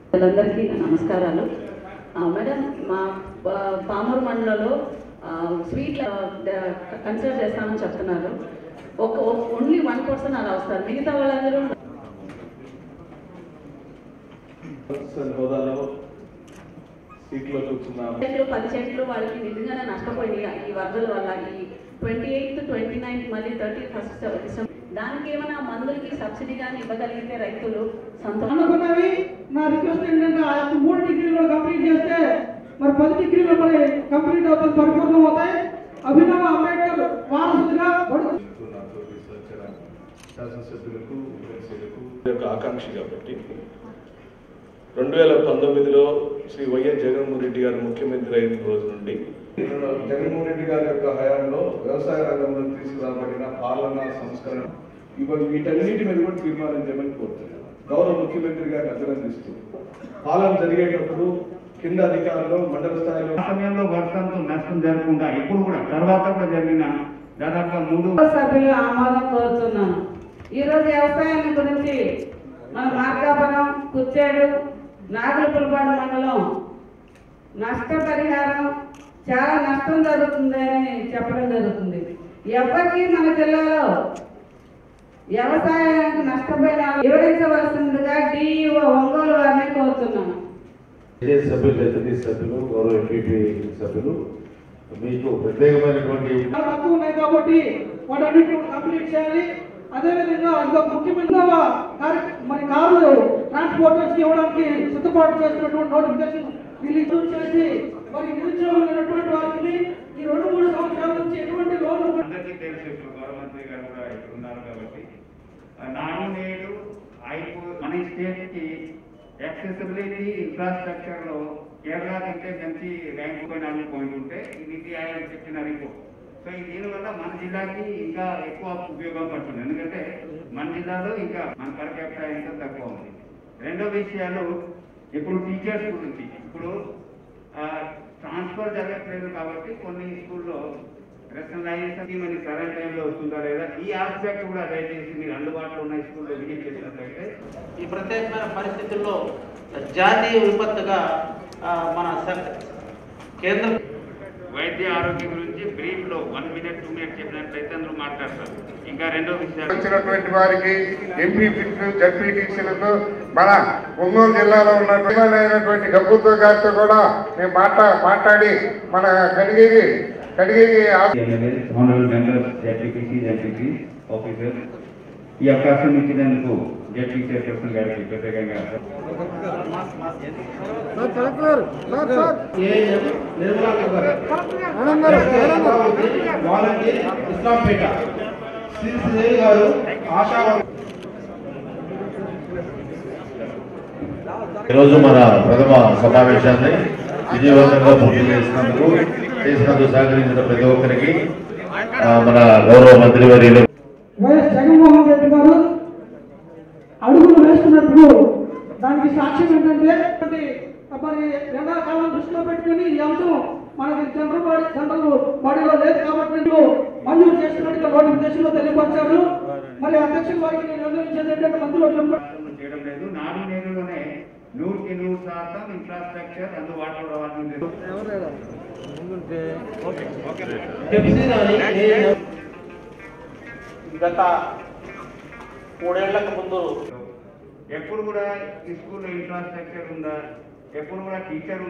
అందరికీ నా నమస్కారాలు ఆ, మేడం మా పా- పామూరు మండలంలో స్వీట్ కన్సిడర్ చేస్తామని చెప్తున్నారు ఒక ఓన్లీ వన్ పర్సన్ అలా వస్తారు మిగతా వాళ్ళందరూ సార్ హోదాలో సీట్లో కూర్చున్న చెట్లు పది చెట్లు వాళ్ళకి నిజంగానే నష్టపోయినాయి ఈ వరదల వల్ల ఈ ట్వంటీ ఎయిత్ ట్వంటీ నైన్త్ మళ్ళీ థర్టీ ఫస్ట్ డిసెంబర్ దానికి ఏమైనా మందులకి సబ్సిడీ కానీ ఇవ్వగలిగితే రైతులు సంతోషం అనుకున్నవి నా రిక్వెస్ట్ ఏంటంటే ఆ యొక్క మూడు డిగ్రీలు కంప్లీట్ చేస్తే మరి పది డిగ్రీలు మరి కంప్లీట్ అవుతుంది పరిపూర్ణం అవుతాయి అభినవ అంబేద్కర్ వారసుడిగా బడుగు నాతోటి సహచర శాసనసభ్యులకు ఎమ్మెల్సీలకు యొక్క ఆకాంక్ష కాబట్టి రెండు వేల పంతొమ్మిదిలో శ్రీ వైఎస్ జగన్మోహన్ రెడ్డి గారు ముఖ్యమంత్రి అయిన రోజు నుండి జగన్మోహన్ రెడ్డి గారి యొక్క హయాంలో వ్యవసాయ రంగంలో తీసుకురాబడిన పాలన సంస్కరణ ఇవి వీటన్నిటి మీద కూడా తీర్మానం చేయమని కోరుతున్నాను గౌరవ ముఖ్యమంత్రి గారిని అభినందిస్తూ పాలన జరిగేటప్పుడు కింద అధికారులు మండల స్థాయిలో ఆ సమయంలో వర్షంతో నష్టం జరగకుండా ఇప్పుడు కూడా తర్వాత కూడా జరిగిన దాదాపుగా మూడు సభ్యులు ఆమోదం కోరుతున్నాను ఈరోజు వ్యవసాయాన్ని గురించి మన మార్కాపురం కుచ్చేడు నాగులపులపాడు మండలం నష్టపరిహారం చాలా నష్టం జరుగుతుందని చెప్పడం జరుగుతుంది ఎవరికి మన జిల్లాలో వ్యవసాయానికి నష్టపోయిన వివరించవలసిందిగా డిఈఓ ఒంగోలు వారిని కోరుతున్నాను ఇదే సభ్యులు రైతు సభ్యులు గౌరవ ఎంపీపీ సభ్యులు మీకు ప్రత్యేకమైనటువంటి చాలా తక్కువ ఉన్నాయి కాబట్టి వాటన్నిటి కంప్లీట్ చేయాలి అదేవిధంగా ఇంకొక ముఖ్యమైన కార్య- మరి కార్లు ట్రాన్స్పోర్టర్స్ ఇవ్వడానికి సిద్ధపాటు చేసినటువంటి నోటిఫికేషన్ రిలీజ్ చేసి మరి నిరుద్యోగులు ఉన్నటువంటి వారికి ఈ రెండు మూడు సంవత్సరాల నుంచి ఎటువంటి లోన్లు కూడా అందరికీ తెలుసు ఇప్పుడు గవర్నమెంట్ గారు కూడా ఇక్కడ ఉన్నారు కాబట్టి ఆ నాడు నేడు అయిపో మన స్టేట్ కి యాక్సెసిబిలిటీ ఇన్ఫ్రాస్ట్రక్చర్ లో కేరళ కంటే మంచి ర్యాంక్ పోయిన పాయింట్ ఉంటే ఈ నీతి ఆయోగ్ చెప్పిన రిపోర్ట్ సో ఈ దీనివల్ల మన జిల్లాకి ఇంకా ఎక్కువ ఉపయోగం పడుతుంది ఎందుకంటే మన జిల్లాలో ఇంకా మన పర్ క్యాపిటల్ ఇంకా తక్కువ ఉంది రెండో విషయాలు ఇప్పుడు టీచర్స్ గురించి ఇప్పుడు ట్రాన్స్ఫర్ జరగట్లేదు కాబట్టి కొన్ని స్కూల్లో రేషనలైజేషన్ మనకి కరెంట్ టైంలో వస్తుందా లేదా ఈ ఆస్పెక్ట్ కూడా దయచేసి మీరు అందుబాటులో ఉన్న స్కూల్లో విజిట్ చేసినట్లయితే ఈ ప్రత్యేకమైన పరిస్థితుల్లో జాతీయ విపత్తుగా ఆ, మన సర్- కేంద్ర వైద్య ఆరోగ్యం గురించి బ్రీఫ్ లో వన్ మినిట్ టూ మినిట్ చెప్పినట్లయితే అందరూ మాట్లాడతారు ఇంకా రెండో విషయాలు వచ్చినటువంటి వారికి ఎంపీపీలు జడ్పీటీసీలతో మన ఒంగోలు జిల్లాలో ఉన్నటువంటి గబ్బుతో గారితో కూడా మేము మాట్లా మాట్లాడి మన Kadigiri Kadigiri honourable members ZPTC ZPT officer ఈ అవకాశం ఇచ్చినందుకు జడ్పీ చైర్పర్సన్ గారికి ప్రత్యేకంగా ఏఎం నిర్మలా గారు వాలంటీర్ ఇస్లాంపేట శ్రీ శ్రీ గారు ఆశా ఈరోజు మన ప్రథమ సమావేశాన్ని విజయవంతంగా పూర్తి చేసినందుకు చేసినందుకు సహకరించిన ప్రతి ఒక్కరికి ఆ, మన గౌరవ మంత్రివర్యులు వైఎస్ జగన్మోహన్ రెడ్డి గారు అడుగులు వేస్తున్నప్పుడు దానికి సాక్ష్యం ఏంటంటే మరి మరి ఎండాకాలం దృష్టిలో పెట్టుకుని ఈ అంశం మనకి జనరల్ బాడీ జనరల్ బాడీలో లేదు కాబట్టి వీళ్ళు మంజూరు చేస్తున్నట్టుగా నోటిఫికేషన్లో తెలియపరిచారు మరి అధ్యక్షుల వారికి నేను నిర్ణయించేది ఏంటంటే మంత్రులు చెప్పండి కార్యక్రమం చేయడం లేదు నాలుగు నేరులోనే నూరుకి నూరు శాతం ఇన్ఫ్రాస్ట్రక్చర్ అందుబాటులో రావాలని పెప్సీ రాని ఏఎం గత మూడేళ్లకు ముందు ఎప్పుడు కూడా ఈ స్కూల్లో ఇన్ఫ్రాస్ట్రక్చర్ ఉందా ఎప్పుడు కూడా టీచర్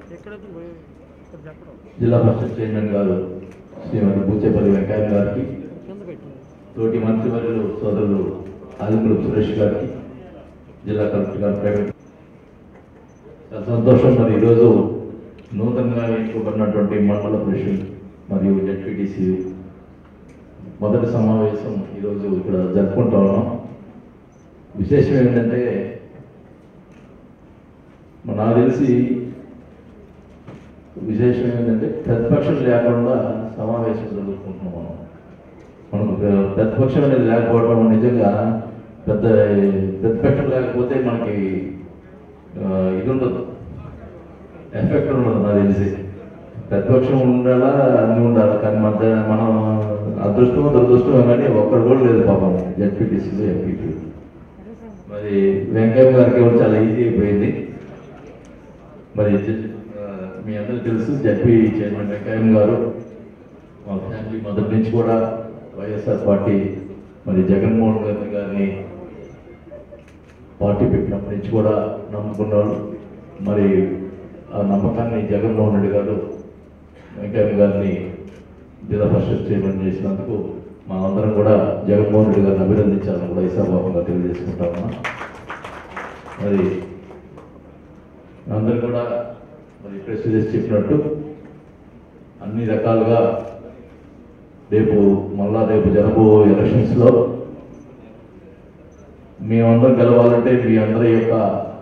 జిల్లా పరిషత్ చైర్మన్ గారు శ్రీమతి పూచేపల్లి వెంకయ్య గారికి తోటి మంత్రివర్యులు సోదరులు ఆదిపురం సురేష్ గారికి జిల్లా కలెక్టర్ గారు ప్రైవేట్ చాలా సంతోషం మరి ఈరోజు నూతనంగా ఎన్నుకోబడినటువంటి మండల ప్రెసిడెంట్ మరియు జడ్పీటీసీ మొదటి సమావేశం ఈరోజు ఇక్కడ జరుపుకుంటా ఉన్నాం విశేషం ఏంటంటే మరి నాకు తెలిసి విశేషం ఏంటంటే ప్రతిపక్షం లేకుండా సమావేశం జరుగుతుంటున్నాం మనం మనకు ప్ర- ప్రతిపక్షం అనేది లేకపోవడం నిజంగా పెద్ద ప్రతిపక్షం లేకపోతే మనకి ఆ, ఇది ఉండదు ఎఫెక్ట్ ఉండదు నాకు తెలిసి ప్రతిపక్షం ఉండాలా అన్ని ఉండాలా కానీ మన ద- మనం అదృష్టమో దురదృష్టమో కానీ ఒక్కడు కూడా లేదు పాపం జడ్పీటీసీలో ఎంపీటీ మరి వెంకయ్య గారికి కూడా చాలా ఈజీ అయిపోయింది మరి ఆ, మీ అందరికీ తెలుసు జడ్పీ చైర్మన్ వెంకయ్య గారు మా ఫ్యామిలీ మొదటి నుంచి కూడా వైఎస్ఆర్ పార్టీ మరి జగన్మోహన్ గారి గారిని పార్టీ పెట్టినప్పటి నుంచి కూడా నమ్ముకున్నాడు మరి ఆ నమ్మకాన్ని జగన్మోహన్ రెడ్డి గారు వెంకయ్య గారిని జిల్లా పరిషత్ చైర్మన్ చేసినందుకు మా అందరం కూడా జగన్మోహన్ రెడ్డి గారిని అభినందించాలని కూడా ఈ సభాముగా తెలియజేసుకుంటాము మరి అందరూ కూడా మరి ప్రెస్ రిలీజ్ చెప్పినట్టు అన్ని రకాలుగా రేపు మళ్ళా రేపు జరగబో ఎలక్షన్స్లో మేమందరం గెలవాలంటే మీ అందరి యొక్క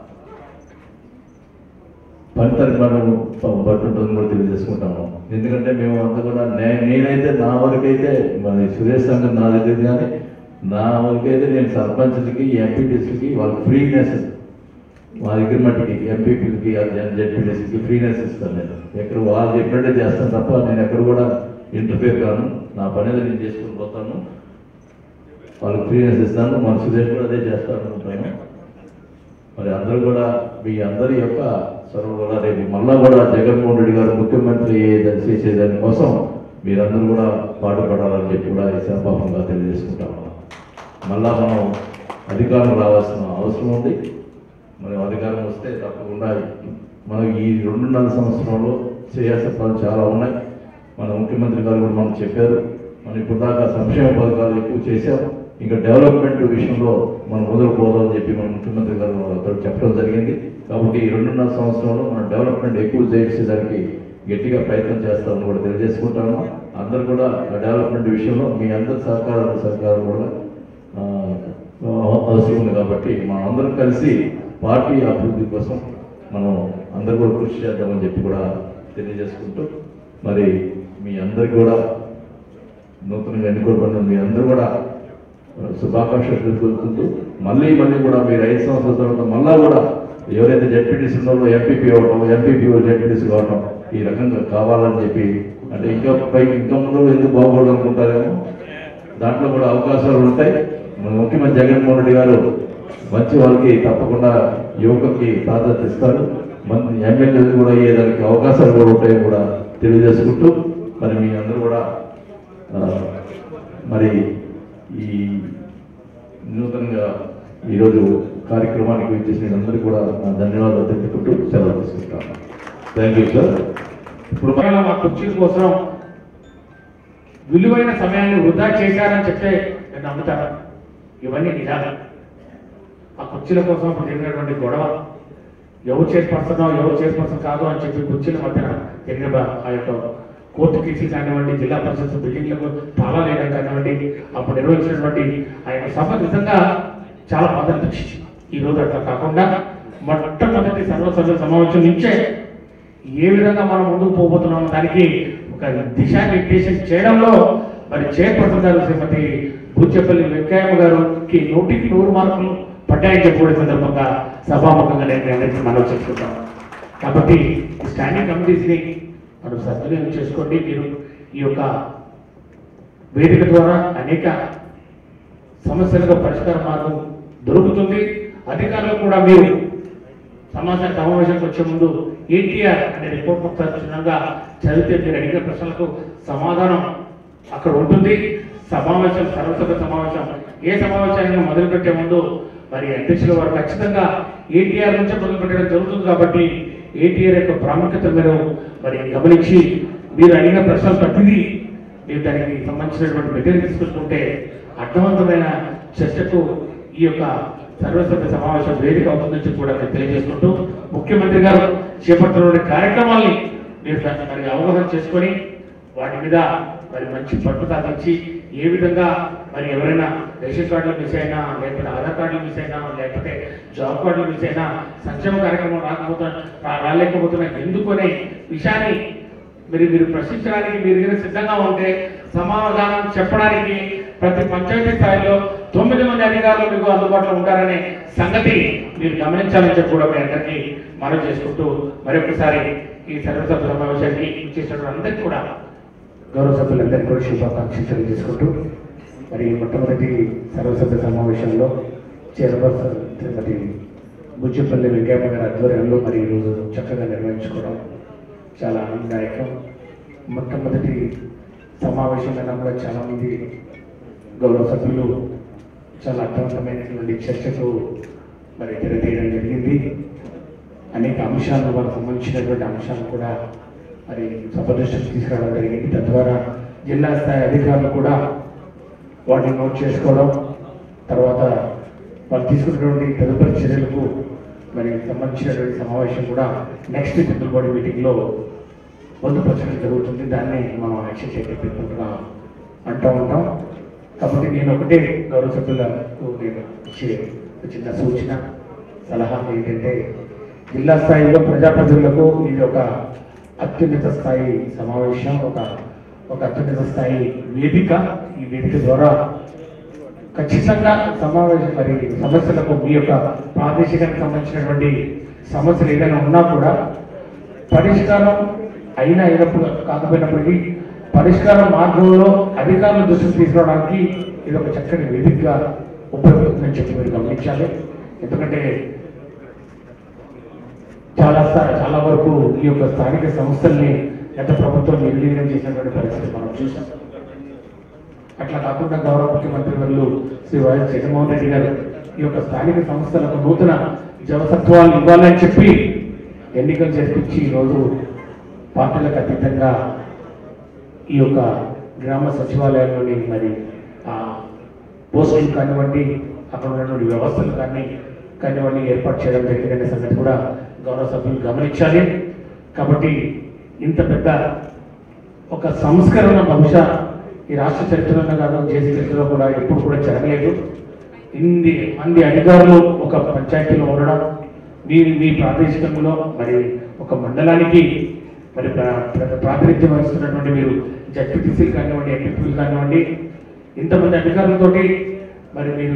ఫలితాన్ని మనం పట్టుంటుందని కూడా తెలియజేసుకుంటాము ఎందుకంటే మేము అంతా కూడా నే- నేనైతే నా వరకైతే మన సురేష్ సంఘం నా దగ్గర కానీ నా వరకైతే నేను సర్పంచ్లకి ఎంపీటీసీకి వాళ్ళకి ఫ్రీనెస్ మా దగ్గర మట్టికి ఎంపీపీలకి జెడ్పీటీసీకి ఫ్రీనెస్ ఇస్తాను నేను ఎక్కడ వాళ్ళు చెప్పినట్టే చేస్తాను తప్ప నేను ఎక్కడ కూడా ఇంటర్ఫేర్ కాను నా పని ఏదో నేను చేసుకుని పోతాను వాళ్ళకి ఫ్రీనెస్ ఇస్తాను మన సురేష్ కూడా అదే చేస్తాను అనుకుంటాను మరి అందరూ కూడా మీ అందరి యొక్క సర్వ కూడా రేపు మళ్ళా కూడా జగన్మోహన్ రెడ్డి గారు ముఖ్యమంత్రి అయ్యేదని చేసేదాని కోసం మీరందరూ కూడా పాటుపడాలని చెప్పి కూడా ఈ సభాపంగా తెలియజేసుకుంటాము మళ్ళా మనం అధికారం రావాల్సిన అవసరం ఉంది మరి అధికారం వస్తే తప్పకుండా మనం ఈ రెండున్నర సంవత్సరంలో చేయాల్సిన పనులు చాలా ఉన్నాయి మన ముఖ్యమంత్రి గారు కూడా మనకు చెప్పారు మనం ఇప్పుడు దాకా సంక్షేమ పథకాలు ఎక్కువ చేశాం ఇంకా డెవలప్మెంట్ విషయంలో మనం మొదలు పోదామని చెప్పి మన ముఖ్యమంత్రి గారు అక్కడ చెప్పడం జరిగింది కాబట్టి ఈ రెండున్నర సంవత్సరంలో మనం డెవలప్మెంట్ ఎక్కువ చేసేదానికి గట్టిగా ప్రయత్నం చేస్తామని కూడా తెలియజేసుకుంటాము అందరూ కూడా ఆ డెవలప్మెంట్ విషయంలో మీ అందరి సహకారం సహకారం కూడా ఆ, అవసరం ఉంది కాబట్టి మనం అందరం కలిసి పార్టీ అభివృద్ధి కోసం మనం అందరూ కూడా కృషి చేద్దామని చెప్పి కూడా తెలియజేసుకుంటూ మరి మీ అందరికి కూడా నూతనంగా ఎన్నుకోబడిన మీ అందరూ కూడా శుభాకాంక్షలు తెలుపుకుంటూ మళ్ళీ మళ్ళీ కూడా మీరు ఐదు సంవత్సరాల తర్వాత మళ్ళా కూడా ఎవరైతే జడ్పీటీసీ ఉన్నారో ఎంపీపీ అవ్వడం ఎంపీపీ జడ్పీటీసీ కావడం ఈ రకంగా కావాలని చెప్పి అంటే ఇంకా పై ఇంకా ముందు ఎందుకు బాగోదు అనుకుంటారేమో దాంట్లో కూడా అవకాశాలు ఉంటాయి మన ముఖ్యమంత్రి జగన్మోహన్ రెడ్డి గారు మంచి వాళ్ళకి తప్పకుండా యువకులకి ప్రాధాన్యత ఇస్తారు మంచి ఎమ్మెల్యేలు కూడా అయ్యేదానికి అవకాశాలు కూడా ఉంటాయని కూడా తెలియజేసుకుంటూ మరి మీ అందరూ కూడా ఆ, మరి ఈ నూతనంగా ఈరోజు కార్యక్రమానికి వచ్చేసిన అందరికీ కూడా నా ధన్యవాదాలు తెలుపుకుంటూ సెలవు తీసుకుంటాను థ్యాంక్ యూ సార్ ఇప్పుడు మనం ఆ కుర్చీల కోసం విలువైన సమయాన్ని వృధా చేశారని చెప్తే నేను నమ్ముతాను ఇవన్నీ నిజాలు ఆ కుర్చీల కోసం అప్పుడు జరిగినటువంటి గొడవ ఎవరు చైర్పర్సన్ ఎవరు చైర్పర్సన్ కాదు అని చెప్పి కుర్చీల మధ్యన జరిగిన బ- ఆ యొక్క కోర్టు కేసులు కానివ్వండి జిల్లా పరిషత్ బిల్డింగ్లకు తాళాలు వేయడం కానివ్వండి అప్పుడు నిర్వహించినటువంటి ఆ యొక్క సభ నిజంగా చాలా మద్దతు ఇచ్చింది ఈ రోజు అట్లా కాకుండా మొట్టమొదటి సర్వసభ్య సమావేశం నుంచే ఏ విధంగా మనం ముందుకు పోబోతున్నాం దానికి ఒక దిశానిర్దేశం చేయడంలో మరి చైర్పర్సన్ గారు శ్రీమతి బుచ్చపల్లి వెంకయ్యమ్మ గారికి నూటికి నూరు మార్కులు పడ్డాయని చెప్పుకునే సందర్భంగా సభాముఖంగా నేను మీ అందరికీ మనం చెప్పుకుంటాం కాబట్టి ఈ స్టాండింగ్ కమిటీస్ని మనం సద్వినియోగం చేసుకోండి మీరు ఈ యొక్క వేదిక ద్వారా అనేక సమస్యలకు పరిష్కార మార్గం దొరుకుతుంది అధికారులు కూడా మీరు సమాచార సమావేశానికి వచ్చే ముందు ఏటీఆర్ అనే రిపోర్ట్ ఒకసారి క్షుణ్ణంగా చదివితే మీరు అడిగిన ప్రశ్నలకు సమాధానం అక్కడ ఉంటుంది సమావేశం సర్వసభ సమావేశం ఏ సమావేశాన్ని మొదలుపెట్టే ముందు మరి అధ్యక్షుల వారు ఖచ్చితంగా ఏటీఆర్ నుంచే మొదలుపెట్టడం జరుగుతుంది కాబట్టి ఏటీఆర్ యొక్క ప్రాముఖ్యత మీరు మరి గమనించి మీరు అడిగిన ప్రశ్నలు ప్రతిదీ మీరు దానికి సంబంధించినటువంటి మెటీరియల్ తీసుకుంటుంటే అర్థవంతమైన చర్చకు ఈ యొక్క సర్వసభ్య సమావేశం వేదిక అవుతుందని చెప్పి కూడా నేను తెలియజేసుకుంటూ ముఖ్యమంత్రి గారు చేపడుతున్న కార్యక్రమాల్ని మీరు దాన్ని మరి అవగాహన చేసుకొని వాటి మీద మరి మంచి పట్టు సాధించి ఏ విధంగా మరి ఎవరైనా రేషన్ కార్డులు మిస్ అయినా లేకపోతే ఆధార్ కార్డులు మిస్ అయినా లేకపోతే జాబ్ కార్డులు మిస్ అయినా సంక్షేమ కార్యక్రమం రాకపోతున్నా రా- రాలేకపోతున్నా ఎందుకు అనే విషయాన్ని మీరు మీరు ప్రశ్నించడానికి మీరు కనుక సిద్ధంగా ఉంటే సమాధానం చెప్పడానికి ప్రతి పంచాయతీ స్థాయిలో తొమ్మిది మంది అధికారులు మీకు అందుబాటులో ఉంటారనే సంగతి మీరు గమనించాలని చెప్పి కూడా మీ అందరికీ మనం చేసుకుంటూ మరొకసారి ఈ సర్వసభ్య సమావేశానికి ఇచ్చేసినటువంటి అందరికీ కూడా గౌరవ సభ్యులందరికీ కూడా శుభాకాంక్షలు తెలియజేసుకుంటూ మరి మొట్టమొదటి సర్వసభ్య సమావేశంలో చైర్పర్సన్ శ్రీమతి బుజ్జిపల్లి వెంకయ్య గారి ఆధ్వర్యంలో మరి ఈరోజు చక్కగా నిర్వహించుకోవడం చాలా ఆనందదాయకం మొట్టమొదటి సమావేశమైనా కూడా చాలామంది గౌరవ సభ్యులు చాలా అర్థవంతమైనటువంటి చర్చకు మరి తెరతీయడం జరిగింది అనేక అంశాలు వాళ్ళకు సంబంధించినటువంటి అంశాలు కూడా మరి సభ దృష్టికి తీసుకురావడం జరిగింది తద్వారా జిల్లా స్థాయి అధికారులు కూడా వాటిని నోట్ చేసుకోవడం తర్వాత వాళ్ళు తీసుకున్నటువంటి తదుపరి చర్యలకు మరి సంబంధించినటువంటి సమావేశం కూడా నెక్స్ట్ జనరల్ బాడీ మీటింగ్లో పొందుపరచడం జరుగుతుంది దాన్ని మనం యాక్షన్ చేయకపోతున్నా అంటూ ఉంటాం కాబట్టి నేను ఒకటే గౌరవ సభ్యులకు నేను ఇచ్చే ఒక చిన్న సూచన సలహా ఏంటంటే జిల్లా స్థాయిలో ప్రజాప్రతినిధులకు ఇది ఒక అత్యున్నత స్థాయి సమావేశం ఒక ఒక అత్యున్నత స్థాయి వేదిక ఈ వేదిక ద్వారా ఖచ్చితంగా సమావేశం మరి సమస్యలకు మీ యొక్క ప్రాదేశికానికి సంబంధించినటువంటి సమస్యలు ఏదైనా ఉన్నా కూడా పరిష్కారం అయినా అయినప్పుడు కాకపోయినప్పటికీ పరిష్కార మార్గంలో అధికారుల దృష్టికి తీసుకురావడానికి ఇది ఒక చక్కని వేదికగా ఉపయోగపడుతుందని చెప్పి మీరు గమనించాలి ఎందుకంటే చాలా స్థా- చాలా వరకు ఈ యొక్క స్థానిక సంస్థల్ని గత ప్రభుత్వం నిర్వీర్యం చేసినటువంటి పరిస్థితి మనం చూసాం అట్లా కాకుండా గౌరవ ముఖ్యమంత్రి వర్యులు శ్రీ వైఎస్ జగన్మోహన్ రెడ్డి గారు ఈ యొక్క స్థానిక సంస్థలకు నూతన జవసత్వాలు ఇవ్వాలని చెప్పి ఎన్నికలు జరిపించి ఈరోజు పార్టీలకు అతీతంగా ఈ యొక్క గ్రామ సచివాలయంలోని మరి ఆ పోస్టులు కానివ్వండి అక్కడ ఉన్నటువంటి వ్యవస్థలు కానీ కానివ్వండి ఏర్పాటు చేయడం జరిగిందనే సంగతి కూడా గౌరవ సభ్యులు గమనించాలి కాబట్టి ఇంత పెద్ద ఒక సంస్కరణ బహుశా ఈ రాష్ట్ర చరిత్రలో కాదు దేశ చరిత్రలో కూడా ఎప్పుడు కూడా జరగలేదు ఇన్ని మంది అధికారులు ఒక పంచాయతీలో ఉండడం మీ మీ ప్రాదేశికంలో మరి ఒక మండలానికి మరి ప్రా- ప్రా- ప్రాతినిధ్యం వహిస్తున్నటువంటి మీరు జడ్పీటీసీలు కానివ్వండి ఎంపీపీలు కానివ్వండి ఇంతమంది అధికారులతోటి మరి మీరు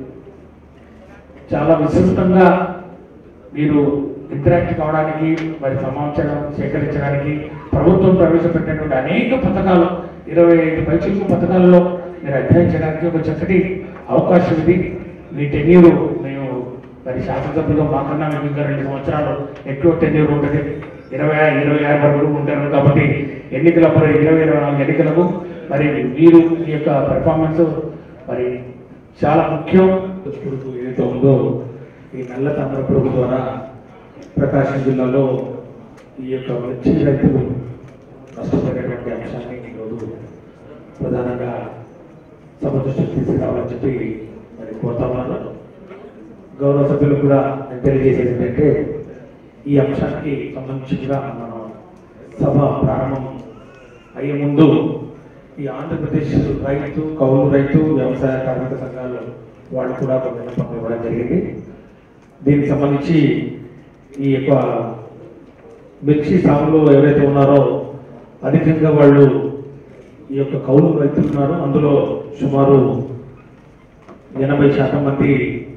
చాలా విస్తృతంగా మీరు ఇంటరాక్ట్ కావడానికి మరి సమాచారం సేకరించడానికి ప్రభుత్వం ప్రవేశపెట్టినటువంటి అనేక పథకాలు ఇరవై ఐదు పైచిలకు పథకాలలో మీరు అధ్యయనం చేయడానికి ఒక చక్కటి అవకాశం ఇది మీ టెన్యూరు మేము మరి శాసనసభ్యులు మాకన్నా మీకు ఇంకా రెండు సంవత్సరాలు ఎక్కువ టెన్యూర్ ఉంటుంది ఇరవై ఇరవై ఆరు వరకు ఉంటారు కాబట్టి ఎన్నికలప్పుడు ఇరవై ఇరవై నాలుగు ఎన్నికలకు మరి మీరు ఈ యొక్క పెర్ఫార్మెన్స్ మరి చాలా ముఖ్యం పురుగు ఏదైతే ఉందో ఈ నల్ల తామర పురుగు ద్వారా ప్రకాశం జిల్లాలో ఈ యొక్క మిర్చి రైతులు నష్టపోయినటువంటి అంశాన్ని ఈరోజు ప్రధానంగా సభ దృష్టికి తీసుకురావాలని చెప్పి మరి కోరుతా ఉన్నాను గౌరవ సభ్యులు కూడా నేను తెలియజేసేది ఏంటంటే ఈ అంశానికి సంబంధించి కూడా మనం సభ ప్రారంభం అయ్యే ముందు ఈ ఆంధ్రప్రదేశ్ రైతు కౌలు రైతు వ్యవసాయ కార్మిక సంఘాలు వాళ్ళు కూడా ఒక విన్నపం ఇవ్వడం జరిగింది దీనికి సంబంధించి ఈ యొక్క మిర్చి సాగులో ఎవరైతే ఉన్నారో అధికంగా వాళ్ళు ఈ యొక్క కౌలు రైతులు ఉన్నారు అందులో సుమారు ఎనభై శాతం మంది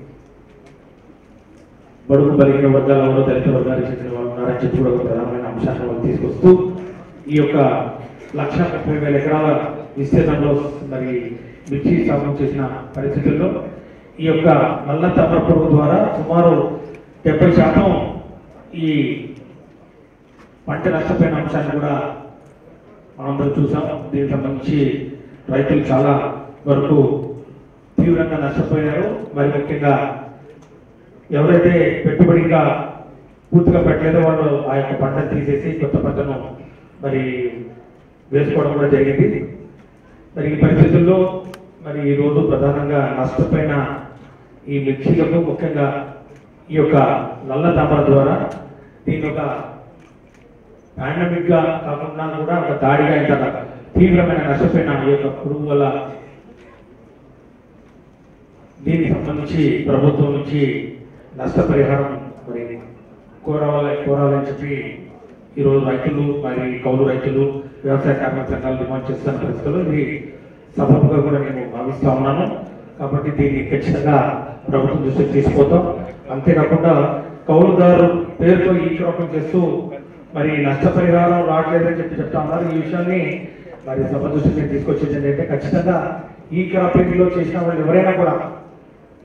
బడుగు బలిగిన వర్గాలలో దళిత వర్గాలకు చెందిన వాళ్ళు ఉన్నారని చెప్పి కూడా ఒక ప్రధానమైన అంశాన్ని వాళ్ళు తీసుకొస్తూ ఈ యొక్క లక్ష ముప్పై వేల ఎకరాల విస్తీర్ణంలో మరి మిర్చి సాగు చేసిన పరిస్థితుల్లో ఈ యొక్క నల్ల తమ్ర పురుగు ద్వారా సుమారు డెబ్బై శాతం ఈ పంట నష్టపోయిన అంశాన్ని కూడా మనందరం చూసాం దీనికి సంబంధించి రైతులు చాలా వరకు తీవ్రంగా నష్టపోయారు మరి ముఖ్యంగా ఎవరైతే పెట్టుబడిగా పూర్తిగా పెట్టలేదో వాళ్ళు ఆ యొక్క పంటను తీసేసి కొత్త పంటను మరి వేసుకోవడం కూడా జరిగింది మరి ఈ పరిస్థితుల్లో మరి ఈ రోజు ప్రధానంగా నష్టపోయిన ఈ మిర్చీలకు ముఖ్యంగా ఈ యొక్క నల్ల తామర ద్వారా దీని ఒక పాండమిక్ గా కాకుండా కూడా ఒక దాడిగా ఇంత తీవ్రమైన నష్టపోయిన ఈ యొక్క పురుగు వల్ల దీనికి సంబంధించి ప్రభుత్వం నుంచి నష్టపరిహారం మరి కోరాలి కోరాలని చెప్పి ఈరోజు రైతులు మరి కౌలు రైతులు వ్యవసాయ కార్మిక సంఘాలు డిమాండ్ చేస్తున్న పరిస్థితుల్లో ఇది సభగా కూడా నేను భావిస్తా ఉన్నాను కాబట్టి దీన్ని ఖచ్చితంగా ప్రభుత్వం దృష్టికి తీసుకుపోతాం అంతేకాకుండా కౌలుదారు పేరుతో ఈ క్రాపింగ్ చేస్తూ మరి నష్టపరిహారం రావట్లేదని చెప్పి చెప్తా ఉన్నారు ఈ విషయాన్ని మరి సభ దృష్టికి నేను తీసుకొచ్చేది ఏంటంటే ఖచ్చితంగా ఈ క్రాపింగ్ లో చేసిన వాళ్ళు ఎవరైనా కూడా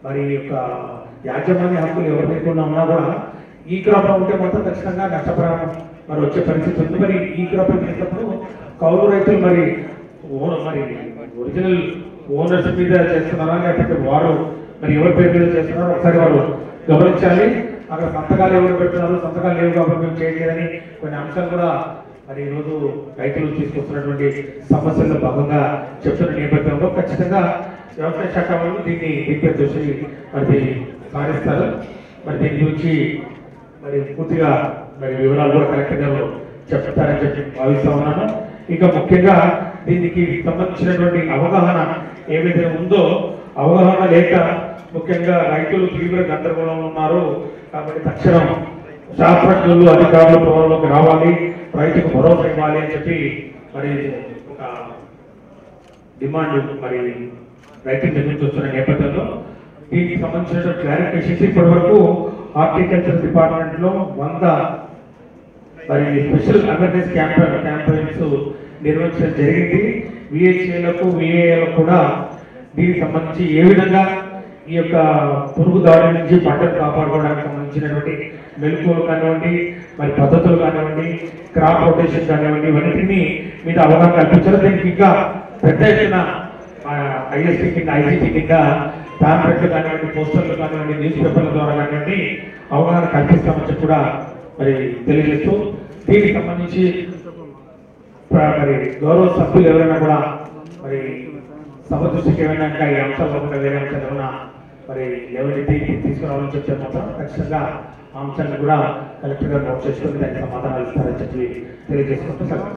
మరి ఈ యొక్క యాజమాన్య హక్కులు ఎవరు లేకుండా ఉన్నా కూడా ఈ క్రాప్ ఉంటే మొత్తం ఖచ్చితంగా నష్టపరిహారం మరి వచ్చే పరిస్థితి ఉంది మరి ఈ క్రాప్ చేసినప్పుడు కౌలు రైతులు మరి ఓ- మరి ఒరిజినల్ ఓనర్స్ మీద చేస్తున్నారా లేకపోతే వారు మరి ఎవరి పేరు మీద చేస్తున్నారో ఒకసారి వారు గమనించాలి అక్కడ సంతకాలు ఎవరు పెడుతున్నారు సంతకాలు లేవు కాబట్టి మేము చేయలేదని కొన్ని అంశాలు కూడా మరి ఈరోజు రైతులు తీసుకొస్తున్నటువంటి సమస్యల్లో భాగంగా చెప్తున్న నేపథ్యంలో ఖచ్చితంగా వ్యవసాయ శాఖ వాళ్ళు దీన్ని దీనిపై దృష్టి మరి సారిస్తారు మరి దీని గురించి మరి పూర్తిగా మరి వివరాలు కూడా కలెక్టర్ గారు చెప్తారని చెప్పి భావిస్తా ఉన్నాను ఇక ముఖ్యంగా దీనికి సంబంధించినటువంటి అవగాహన ఏవైతే ఉందో అవగాహన లేక ముఖ్యంగా రైతులు తీవ్ర గందరగోళంలో ఉన్నారు కాబట్టి తక్షణం శాస్త్రజ్ఞులు అధికారులు పొలంలోకి రావాలి రైతుకు భరోసా ఇవ్వాలి అని చెప్పి మరి ఒక డిమాండ్ మరి రైతుల దగ్గర నుంచి వస్తున్న నేపథ్యంలో దీనికి సంబంధించిన క్లారిఫికేషన్స్ ఇప్పటి వరకు హార్టికల్చర్ డిపార్ట్మెంట్ లో వంద మరి స్పెషల్ అవేర్నెస్ క్యాంపెయిన్ క్యాంపెయిన్స్ నిర్వహించడం జరిగింది విహెచ్ఏలకు విఏలకు కూడా దీనికి సంబంధించి ఏ విధంగా ఈ యొక్క పురుగు దాడి నుంచి పంటను కాపాడుకోవడానికి సంబంధించినటువంటి మెలకువలు కానివ్వండి మరి పద్ధతులు కానివ్వండి క్రాప్ రొటేషన్ కానివ్వండి ఇవన్నిటిని మీద అవగాహన కల్పించడం దీనికి ఇంకా పెద్ద ఎత్తున ఐఎస్టీ కింద ఐసీటీ కింద ప్యాంప్లెట్లు కానివ్వండి పోస్టర్లు కానివ్వండి న్యూస్ పేపర్ల ద్వారా కానివ్వండి అవగాహన కల్పిస్తామని చెప్పి కూడా మరి తెలియజేస్తూ దీనికి సంబంధించి ప్ర- మరి గౌరవ సభ్యులు ఎవరైనా కూడా మరి సభ దృష్టికి ఏమైనా ఇంకా ఈ అంశాలు కాకుండా వేరే అంశాలు ఏమైనా మరి ఎవరైతే తీసుకురావాలని చెప్తే మాత్రం ఖచ్చితంగా ఆ అంశాన్ని కూడా కలెక్టర్ గారు నోట్ చేసుకుని దానికి సమాధానాలు ఇస్తారని చెప్పి తెలియజేసుకుంటూ సెలవు.